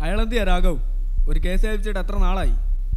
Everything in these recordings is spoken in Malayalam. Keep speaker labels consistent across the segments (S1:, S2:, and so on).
S1: അയാളെന്തിയാ രാഘവ് ഒരു കേസ് ഏൽപ്പിച്ചിട്ട് എത്ര നാളായി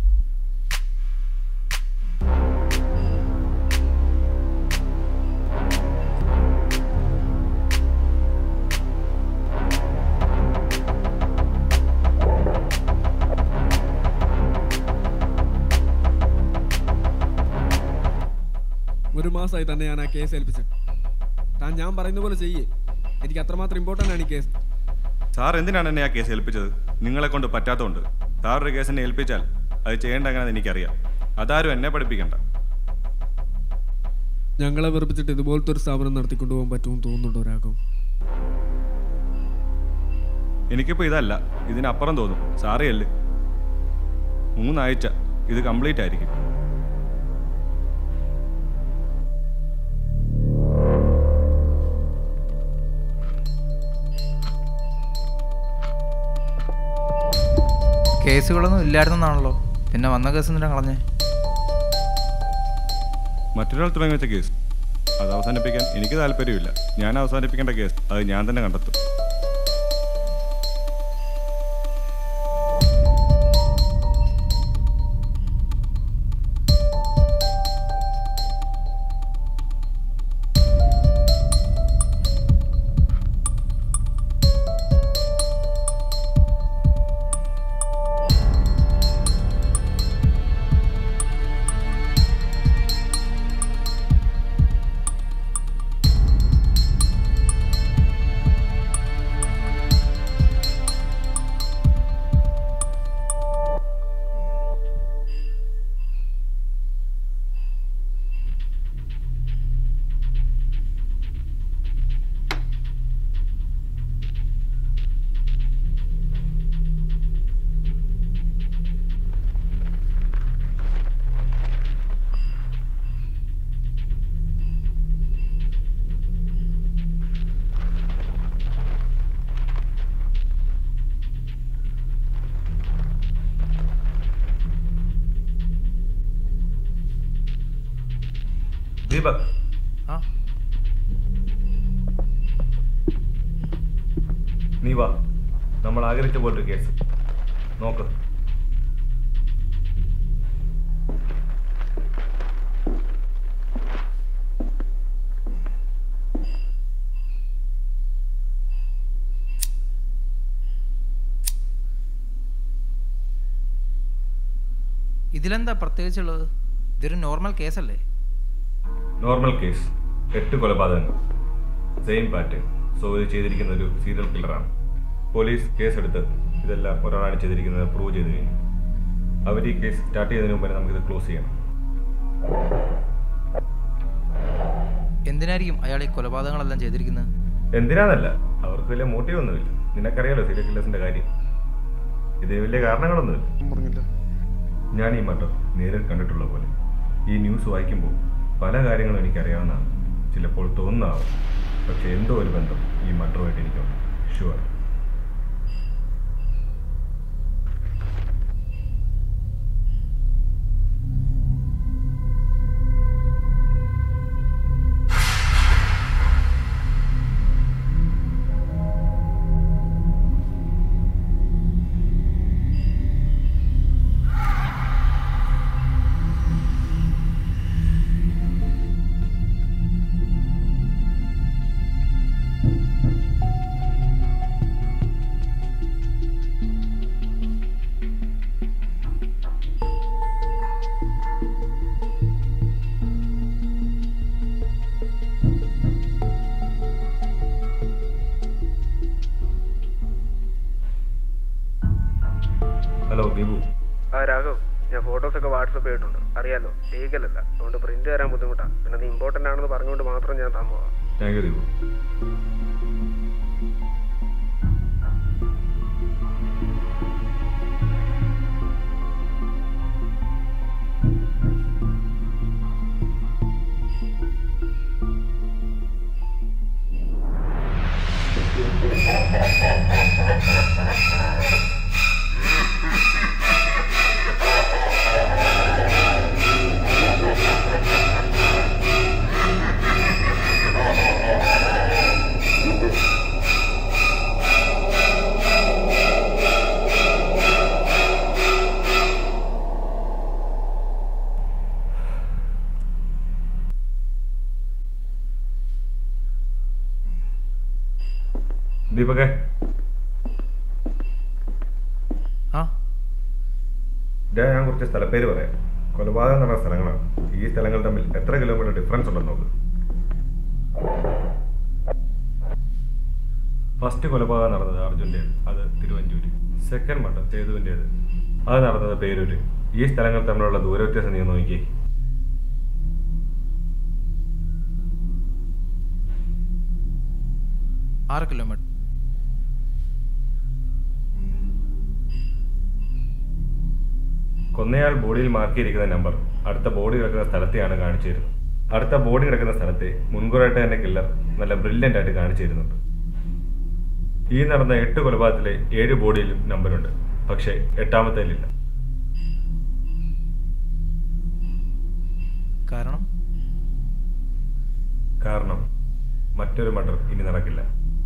S1: ഒരു മാസമായി തന്നെ ഞാൻ ആ കേസ് ഏൽപ്പിച്ചിട്ട് താൻ ഞാൻ പറയുന്ന പോലെ ചെയ്യേ എനിക്ക് അത്രമാത്രം ഇമ്പോർട്ടൻ്റ് ആണ് ഈ കേസ്
S2: സാർ എന്തിനാണ് എന്നെ ആ കേസ് ഏൽപ്പിച്ചത് നിങ്ങളെ കൊണ്ട് പറ്റാത്തതുകൊണ്ട് സാർ ഒരു കേസ് എന്നെ ഏൽപ്പിച്ചാൽ അത് ചെയ്യേണ്ട എങ്ങനെയാണെന്ന് എനിക്കറിയാം അതാരും എന്നെ പഠിപ്പിക്കണ്ട
S1: ഞങ്ങളെ വെറുപ്പിച്ചിട്ട് ഇതുപോലത്തെ ഒരു സ്ഥാപനം നടത്തിക്കൊണ്ടുപോകാൻ പറ്റുമെന്ന് തോന്നുന്നുണ്ടോ രാഘവ്
S2: എനിക്കിപ്പോൾ ഇതല്ല ഇതിനപ്പുറം തോന്നും സാറേ അല്ലേ മൂന്നാഴ്ച ഇത് കംപ്ലീറ്റ് ആയിരിക്കും
S3: കേസുകളൊന്നും ഇല്ലായിരുന്നെന്നാണല്ലോ പിന്നെ വന്ന കേസ് എന്തിനാ കളഞ്ഞേ
S2: മറ്റൊരാൾ തുടങ്ങി വെച്ച കേസ് അത് അവസാനിപ്പിക്കാൻ എനിക്ക് താല്പര്യമില്ല ഞാൻ അവസാനിപ്പിക്കേണ്ട കേസ് അത് ഞാൻ തന്നെ കണ്ടെത്തും
S4: ദീപക്
S3: ആ
S4: നീ വാ നമ്മൾ ആഗ്രഹിച്ച പോലൊരു കേസ് നോക്ക്
S3: ഇതിലെന്താ പ്രത്യേകിച്ചുള്ളത് ഇതൊരു നോർമൽ കേസല്ലേ
S4: നോർമൽ കേസ് എട്ട് കൊലപാതകങ്ങൾ സെയിം പാറ്റേൺ സോ ഇത് ചെയ്തിരിക്കുന്ന ഒരു സീരിയൽ കില്ലറാണ് പോലീസ് കേസെടുത്ത് ഇതെല്ലാം ഒരാളാണ് ചെയ്തിരിക്കുന്നത് പ്രൂവ് ചെയ്ത് കഴിഞ്ഞു അവർ ഈ കേസ് സ്റ്റാർട്ട് ചെയ്തതിന് മുമ്പ് തന്നെ നമുക്കിത് ക്ലോസ് ചെയ്യണം
S3: എന്തിനായിരിക്കും അയാൾ ഈ കൊലപാതകങ്ങളെല്ലാം ചെയ്തിരിക്കുന്നത്
S4: എന്തിനാന്നല്ല അവർക്ക് വലിയ മോട്ടീവ് ഒന്നുമില്ല നിനക്കറിയാലോ സീരിയൽ കില്ലേഴ്സിന്റെ കാര്യം ഇതിന് വലിയ കാരണങ്ങളൊന്നുമില്ല ഞാൻ ഈ മട്ടർ നേരിൽ കണ്ടിട്ടുള്ള പോലെ ഈ ന്യൂസ് വായിക്കുമ്പോൾ പല കാര്യങ്ങളും എനിക്കറിയാവുന്നതാണ് ചിലപ്പോൾ തോന്നുന്നതാവും പക്ഷെ എന്തോ ഒരു ബന്ധം ഈ മട്ടറുമായിട്ട് എനിക്കുണ്ട് ഷുവർ ഹലോ ദീപു
S5: ആ രാഘവ് ഞാൻ ഫോട്ടോസ് ഒക്കെ വാട്സപ്പ് ചെയ്തിട്ടുണ്ട് അറിയാലോ ലീഗലല്ല അതുകൊണ്ട് പ്രിന്റ് തരാൻ ബുദ്ധിമുട്ടാണ് പിന്നെ നീ ഇമ്പോർട്ടൻ്റ് ആണെന്ന് പറഞ്ഞുകൊണ്ട് മാത്രം ഞാൻ താൻ പോവാം
S4: താങ്ക് യു ദീപു
S6: Thank
S4: ദീപകേ
S3: ആ
S4: ഇതാ ഞാൻ കുറച്ച് സ്ഥലപ്പേര് പറയാം കൊലപാതകം നടന്ന സ്ഥലങ്ങളാണ് ഈ സ്ഥലങ്ങൾ തമ്മിൽ എത്ര കിലോമീറ്റർ ഡിഫറൻസ് ഉണ്ടെന്ന് നോക്ക് ഫസ്റ്റ് കൊലപാതകം നടന്നത് അർജുൻ്റേത് അത് തിരുവഞ്ചൂര് സെക്കൻഡ് മർഡർ സേതുവിൻ്റേത് അത് നടന്നത് പേരൂര് ഈ സ്ഥലങ്ങൾ തമ്മിലുള്ള ദൂരവ്യത്യാസം നീ ഒന്ന് നോക്കിയേ
S3: ആറ് കിലോമീറ്റർ
S4: കൊന്നയാൾ ബോഡിയിൽ മാർക്ക് ചെയ്തിരിക്കുന്ന നമ്പർ അടുത്ത ബോഡി കിടക്കുന്ന സ്ഥലത്തെയാണ് കാണിച്ചു തരുന്നത് അടുത്ത ബോഡി കിടക്കുന്ന സ്ഥലത്തെ മുൻകൂറായിട്ട് തന്നെ കില്ലർ നല്ല ബ്രില്യൻ്റ് ആയിട്ട് കാണിച്ചു തരുന്നുണ്ട് ഈ നടന്ന എട്ട് കൊലപാതകത്തിലെ ഏഴ് ബോഡിയിലും നമ്പറുണ്ട് പക്ഷേ എട്ടാമത്തേലില്ല
S3: കാരണം
S4: കാരണം മറ്റൊരു മർഡർ ഇനി നടക്കില്ല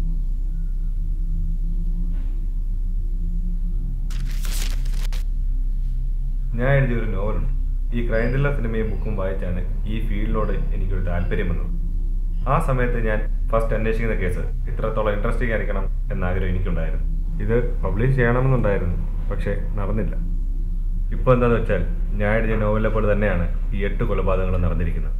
S4: ഞാൻ എഴുതിയ ഒരു നോവലുണ്ട് ഈ ക്രൈം ത്രില്ലർ സിനിമയും ബുക്കും വായിച്ചാണ് ഈ ഫീൽഡിനോട് എനിക്കൊരു താല്പര്യം വന്നത് ആ സമയത്ത് ഞാൻ ഫസ്റ്റ് അന്വേഷിക്കുന്ന കേസ് ഇത്രത്തോളം ഇൻട്രസ്റ്റിംഗ് ആയിരിക്കണം എന്ന ആഗ്രഹം എനിക്കുണ്ടായിരുന്നു ഇത് പബ്ലിഷ് ചെയ്യണമെന്നുണ്ടായിരുന്നു പക്ഷേ നടന്നില്ല ഇപ്പോൾ എന്താന്ന് വെച്ചാൽ ഞാൻ എഴുതിയ നോവലിനെ പോലെ തന്നെയാണ് ഈ എട്ട് കൊലപാതകങ്ങളും നടന്നിരിക്കുന്നത്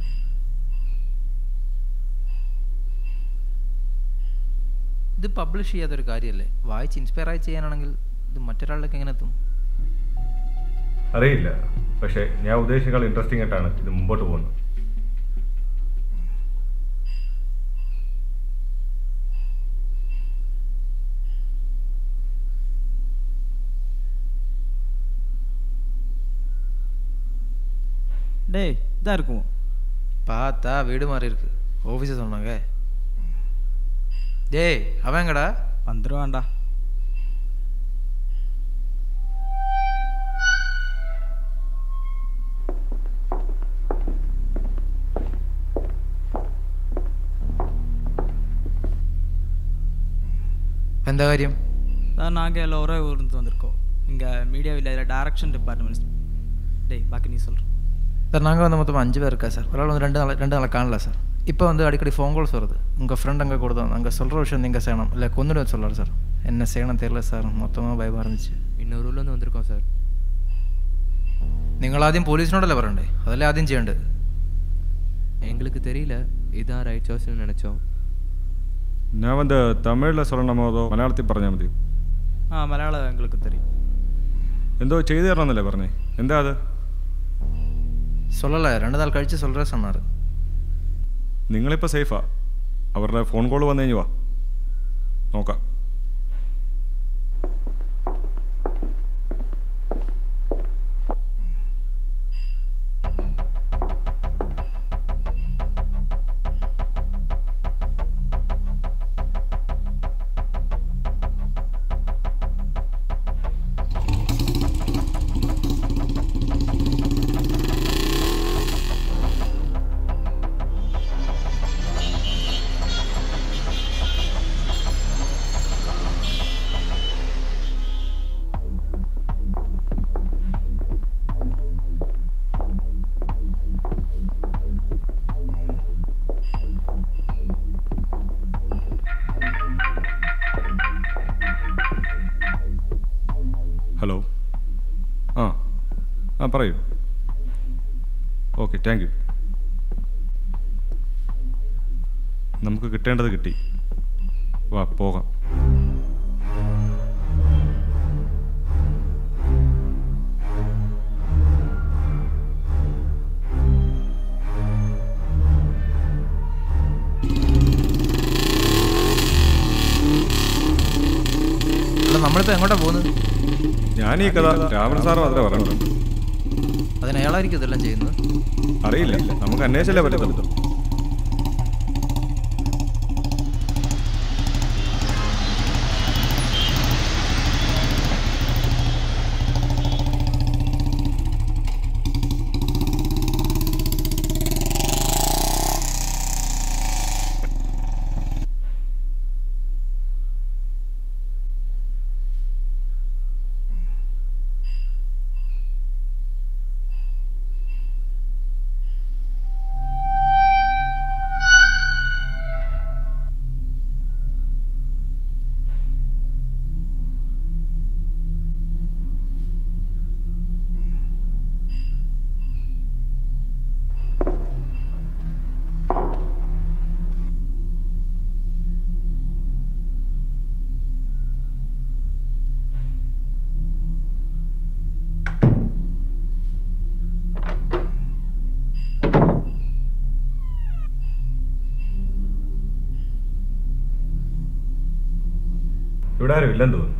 S3: ഇത് പബ്ലിഷ് ചെയ്യാത്തൊരു കാര്യമല്ലേ വായിച്ച് ഇൻസ്പയർ ആയി ചെയ്യാനാണെങ്കിൽ ഇത് മറ്റൊരാളിലേക്ക് എങ്ങനെ എത്തും
S4: അറിയില്ല പക്ഷേ ഞാൻ ഉദ്ദേശിച്ചേക്കാൾ ഇൻട്രസ്റ്റിംഗ് ആയിട്ടാണ് ഇത് മുമ്പോട്ട് പോകുന്നത്
S6: டேய் இதாக இருக்கும்
S3: பார்த்தா வீடு மாறி இருக்கு ஆஃபீஸை சொன்னாங்க டேய் அவன் எங்கடா
S6: வந்துடுவான்டா
S3: എന്താ കാര്യം
S6: சார் நாங்கள் எல்லாம் ஒரே ஊர்ந்து வந்திருக்கோம் இங்கே மீடியா இதில் டைரக்ஷன் டிபார்ட்மெண்ட் டேய் பாக்கி நீ சொல்கிறேன்
S3: சார் நாங்கள் வந்து மொத்தம் அஞ்சு பேர் இருக்கா சார் ஒரு ஆள் வந்து ரெண்டு நாள் ரெண்டு நாள் காணல சார் இப்போ வந்து அடிக்கடி ஃபோன் கால்ஸ் வருது உங்கள் ஃப்ரெண்ட் அங்கே கொடுத்தோம் அங்கே சொல்கிற விஷயம் நீங்கள் செய்யணும் இல்லை கொண்டுட்டு சொல்கிறார் சார் என்ன செய்யணும் தெரியல சார் மொத்தமாக பயமாக இருந்துச்சு
S7: இன்னொரு ஊர்ல இருந்து வந்திருக்கோம் சார்
S3: നിങ്ങൾ ആദ്യം പോലീസിനോടല്ലേ പറയണ്ടേ അതല്ലേ ആദ്യം ചെയ്യേണ്ടത്
S7: எங்களுக்கு தெரியல இதான் ரைட் சாய்ஸ்னு நினைச்சோம்
S2: ഞാൻ വന്ന് തമിഴിൽ சொல்லണമോ അതോ മലയാളത്തിൽ പറഞ്ഞാൽ മതി
S6: ஆ மலையாளம் எங்களுக்கு தெரியும்
S2: എന്തോ ചെയ്തു തരണമെന്നല്ലേ പറഞ്ഞേ എന്താ അത്
S3: சொல்லலை ரெண்டு நாள் கழித்து சொல்கிற சொன்னார்
S2: നിങ്ങളിപ്പോൾ സേഫാ അവരുടെ ഫോൺ കോൾ വന്നു കഴിഞ്ഞു വാ നോക്കാം ഹലോ ആ ആ പറയൂ ഓക്കെ താങ്ക് യു നമുക്ക് കിട്ടേണ്ടത് കിട്ടി വാ പോകാം
S3: അല്ല നമ്മളിപ്പോൾ എങ്ങോട്ടാ പോകുന്നത്
S2: ഞാൻ ഈ കഥ രാമൻ സാർ മാത്രമേ പറയുന്നുള്ളൂ
S3: അതിന് അയാളായിരിക്കും ഇതെല്ലാം ചെയ്യുന്നത്
S2: അറിയില്ല നമുക്ക് അന്വേഷിച്ചല്ലേ പറ്റത്തുള്ളൂ
S4: ഇവിടെ ആരും ഇല്ലെന്ന് തോന്നുന്നു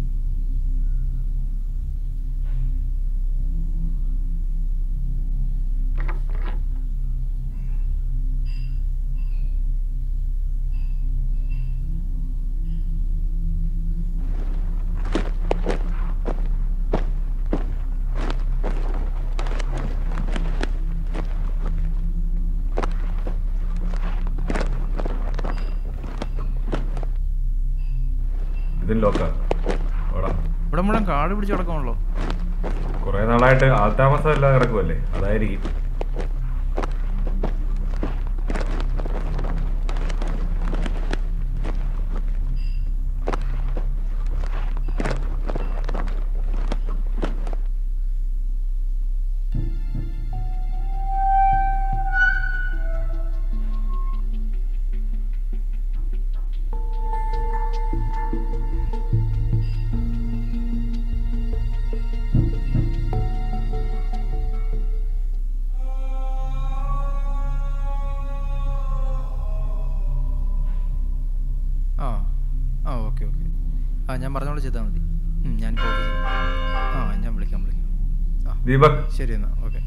S4: ഇതിന് ലോക്കാ ഓടാ
S3: ഇവിടെ മുഴുവൻ കാട് പിടിച്ച് കിടക്കുമല്ലോ
S4: കുറെ നാളായിട്ട് ആൾതാമസം എല്ലാം കിടക്കുമല്ലേ അതായിരിക്കും
S3: ആ ആ ഓക്കെ ഓക്കെ ആ ഞാൻ പറഞ്ഞ പോലെ ചെയ്താൽ മതി ഉം, ഞാനിപ്പോൾ ഓഫീസിൽ ആ ഞാൻ വിളിക്കാം വിളിക്കാം ആ
S4: ദീപക്
S3: ശരി എന്നാൽ ഓക്കെ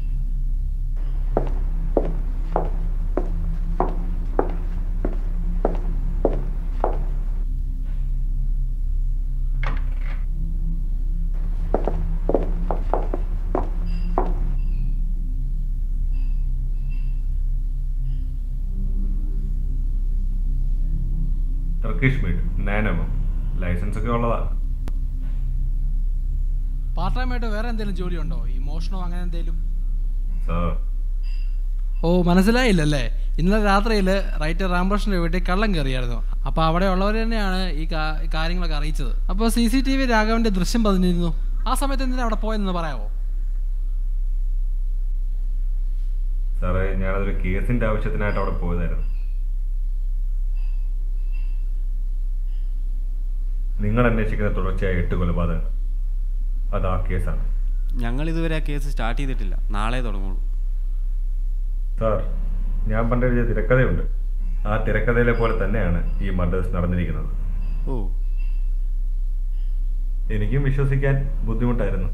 S4: ടർക്കിഷ് മീറ്റ് നാനമോ ലൈസൻസ് ഒക്കെ ഉള്ളതാ
S8: പാർട്ട് ടൈം ആയിട്ട് വേറെ എന്തെങ്കിലും ജോലിയുണ്ടോ ഈ മോഷണോ അങ്ങനെ എന്തെങ്കിലും
S4: സാർ
S8: ഓ മനസ്സിലായില്ലല്ലേ ഇന്നലെ രാത്രിയിൽ റൈറ്റർ രാമകൃഷ്ണന്റെ വീട്ടിൽ കള്ളം കയറിയായിരുന്നു അപ്പോൾ അവിടെ ഉള്ളവർ തന്നെയാണ് ഈ കാ- ഈ കാര്യങ്ങളൊക്കെ അറിയിച്ചത് അപ്പോൾ സി സി ടി വി രാഘവന്റെ ദൃശ്യം പതിഞ്ഞിരുന്നു ആ സമയത്ത് എന്തിനാ അവിടെ പോയെന്ന് പറയാമോ
S4: സാറേ ഞാനതൊരു കേസിന്റെ ആവശ്യത്തിനായിട്ട് അവിടെ പോയതായിരുന്നു നിങ്ങൾ അന്വേഷിക്കുന്ന തുടർച്ചയായ എട്ട് കൊലപാതകങ്ങൾ അത് ആ കേസാണ്
S9: ഞങ്ങൾ ഇതുവരെ ആ കേസ് സ്റ്റാർട്ട് ചെയ്തിട്ടില്ല നാളെ തുടങ്ങുള്ളൂ
S4: സാർ ഞാൻ പണ്ട് എഴുതിയ തിരക്കഥയുണ്ട് ആ തിരക്കഥയിലെ പോലെ തന്നെയാണ് ഈ മർഡേഴ്സ് നടന്നിരിക്കുന്നത്
S9: ഓ
S4: എനിക്കും വിശ്വസിക്കാൻ ബുദ്ധിമുട്ടായിരുന്നു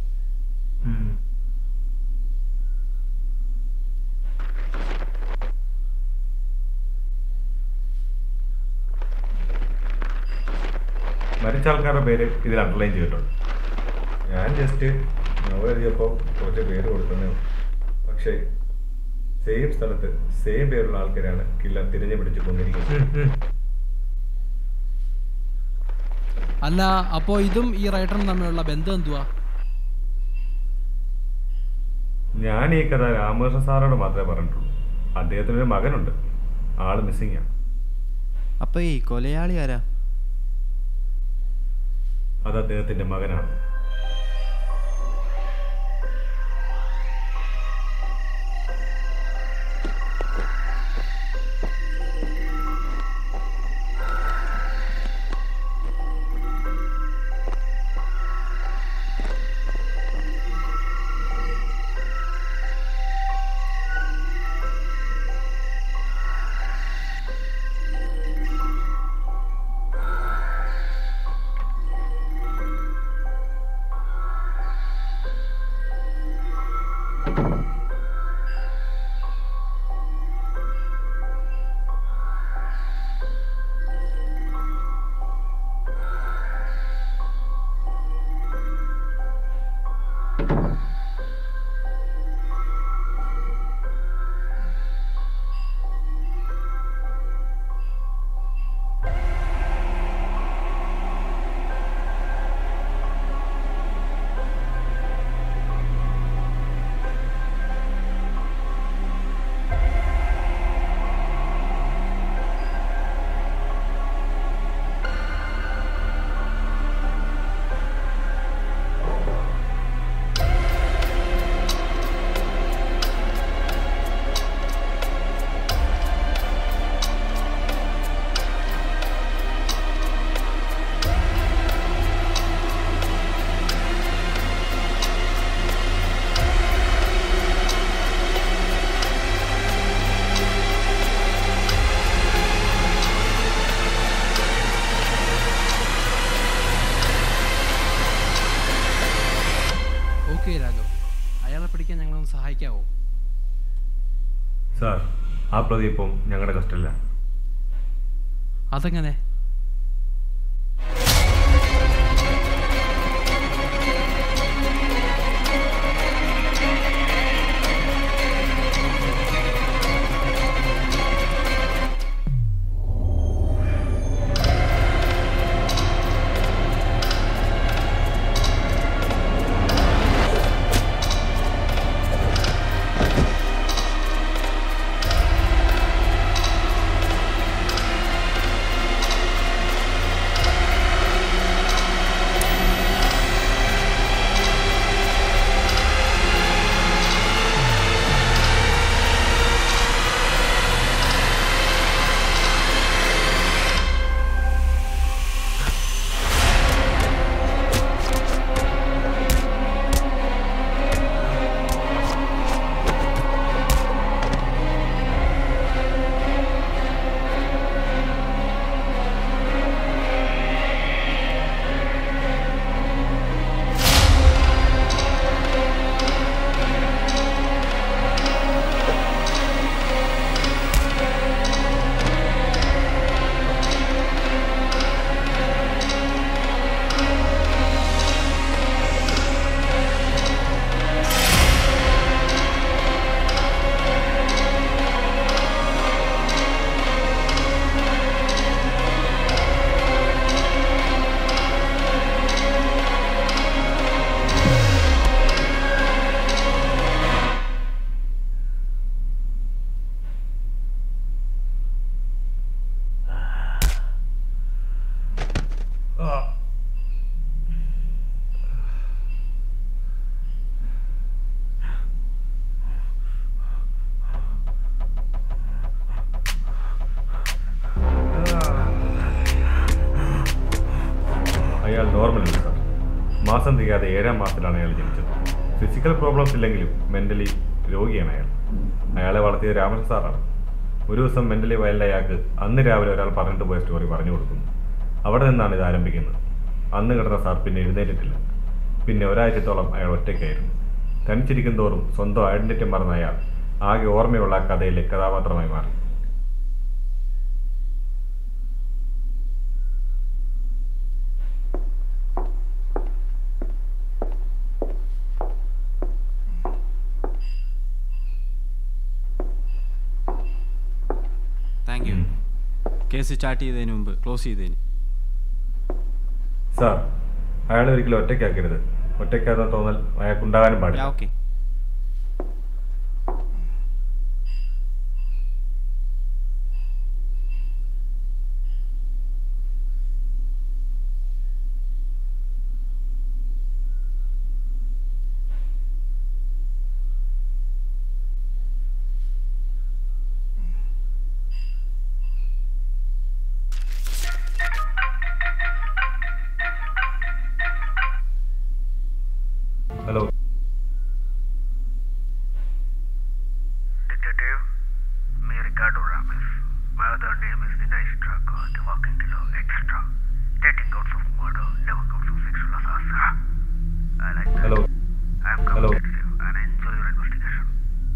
S4: മരിച്ച ആൾക്കാരുടെ പേര് ഇതിൽ അണ്ടർലൈൻ ചെയ്തിട്ടുണ്ട് ഞാൻ ജസ്റ്റ് നോവൽ എഴുതിയപ്പോൾ കുറച്ച് പേര് കൊടുത്തതേ ഉള്ളൂ. പക്ഷേ സെയിം സ്ഥലത്ത് സെയിം പേരുള്ള ആൾക്കാരാണ് കില്ലർ തിരഞ്ഞു പിടിച്ച് കൊന്നിരിക്കുന്നത്
S8: അല്ല അപ്പോൾ ഇതും ഈ റൈറ്ററും തമ്മിലുള്ള ബന്ധം എന്തുവാ
S4: ഞാൻ ഈ കഥ രാമകൃഷ്ണ സാറോട് മാത്രമേ പറഞ്ഞിട്ടുള്ളൂ അദ്ദേഹത്തിനൊരു മകനുണ്ട് ആള് മിസ്സിംഗ് ആണ്
S9: അപ്പോൾ ഈ കൊലയാളി ആരാ
S4: അത് അദ്ദേഹത്തിന്റെ മകനാണ്
S8: പിടിക്കാൻ ഞങ്ങളൊന്ന് സഹായിക്കാവോ
S4: സാർ ആ പ്രതി ഇപ്പം ഞങ്ങളുടെ കസ്റ്റഡിയിലാണ്
S8: അതെങ്ങനെ
S4: അയാൾ നോർമലല്ല സാർ മാസം തികയാതെ ഏഴാം മാസത്തിലാണ് അയാൾ ജനിച്ചത് ഫിസിക്കൽ പ്രോബ്ലംസ് ഇല്ലെങ്കിലും മെൻ്റലി രോഗിയാണ് അയാൾ അയാളെ വളർത്തിയത് രാമൻ സാറാണ് ഒരു ദിവസം മെൻ്റലി വയലിൽ അയാൾക്ക് അന്ന് രാവിലെ ഒരാൾ പറഞ്ഞിട്ട് പോയ സ്റ്റോറി പറഞ്ഞു കൊടുക്കുന്നു അവിടെ നിന്നാണ് ഇത് ആരംഭിക്കുന്നത് അന്ന് കിടന്ന സാർ പിന്നെ എഴുന്നേറ്റിട്ടില്ല പിന്നെ ഒരാഴ്ചത്തോളം അയാൾ ഒറ്റയ്ക്കായിരുന്നു തനിച്ചിരിക്കും തോറും സ്വന്തം ഐഡന്റിറ്റി മറന്ന അയാൾ ആകെ ഓർമ്മയുള്ള ആ കഥയിലെ കഥാപാത്രമായി മാറി
S9: താങ്ക് യു കേസ് സ്റ്റാർട്ട് ചെയ്തതിന് മുമ്പ് ക്ലോസ് ചെയ്തതിന്
S4: സാർ അയാളെ ഒരിക്കലും ഒറ്റയ്ക്കാക്കരുത് ഒറ്റയ്ക്കാകുന്ന തോന്നൽ അയാൾക്കുണ്ടാകാനും പാടില്ല
S9: okay
S4: hello
S5: Detective, me Ricardo Ramos. My other name is Dinesh Thakur, the walking killer extra. 13 counts of murder, 11 counts of sexual assault. Ah, I like that.
S4: Hello
S5: I am
S4: Hello.
S5: competitive and I enjoy your investigation.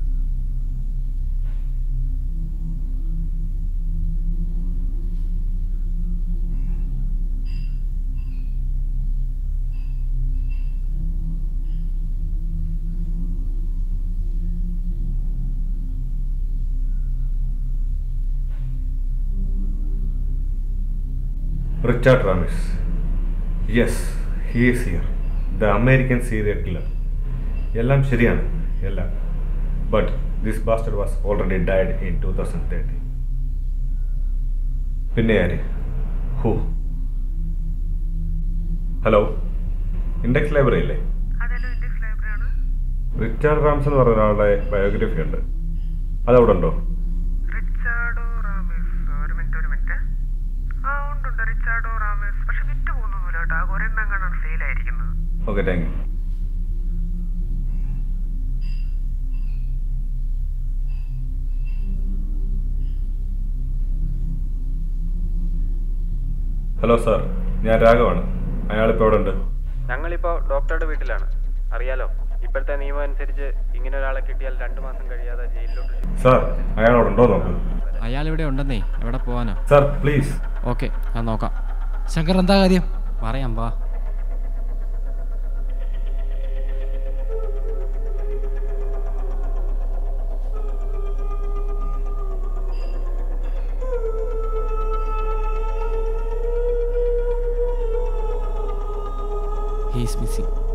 S4: Richard Ramirez yes he is here the American serial killer എല്ലാം ശരിയാണ് എല്ലാം but this bastard was already died in two thousand thirty പിന്നെ ആര് ഹൂ ഹലോ ഇൻഡെക്സ് ലൈബ്രറി അല്ലേ റിച്ചാർഡ് റാംസ് എന്ന് പറഞ്ഞ ഒരാളുടെ ബയോഗ്രഫി ഉണ്ട് അതവിടെ ഉണ്ടോ
S5: റിച്ചാർഡോ റാമേസ് ഒരു മിനിറ്റ് ഒരു മിനിറ്റ് ആ ഉണ്ട് ഉണ്ട് റിച്ചാർഡോ റാമേസ് പക്ഷെ വിറ്റ് പോകുന്നൊന്നുമില്ല കേട്ടോ ആ ഒരെണ്ണം കാണാൻ സെയിലായിരിക്കുന്നത്
S4: okay thank you hello sir ഞാൻ രാഘവാണ് അയാളിപ്പോൾ ഇവിടെ ഉണ്ട്
S10: ഞങ്ങളിപ്പോൾ ഡോക്ടറുടെ വീട്ടിലാണ് അറിയാലോ ഇപ്പോഴത്തെ നിയമം അനുസരിച്ച് ഇങ്ങനെ ഒരാളെ കിട്ടിയാൽ രണ്ടു മാസം കഴിയാതെ ജയിലിലോട്ട്
S4: സാർ അയാളോടുണ്ടോ നോക്ക്
S7: അയാൾ ഇവിടെ ഉണ്ടെന്നേ എവിടെ പോവാനാ
S4: സാർ പ്ലീസ്
S7: ഓക്കെ ഞാൻ നോക്കാം
S8: ശങ്കർ എന്താ കാര്യം
S7: പറയാം വാ ഹീസ് മിസ്സിംഗ്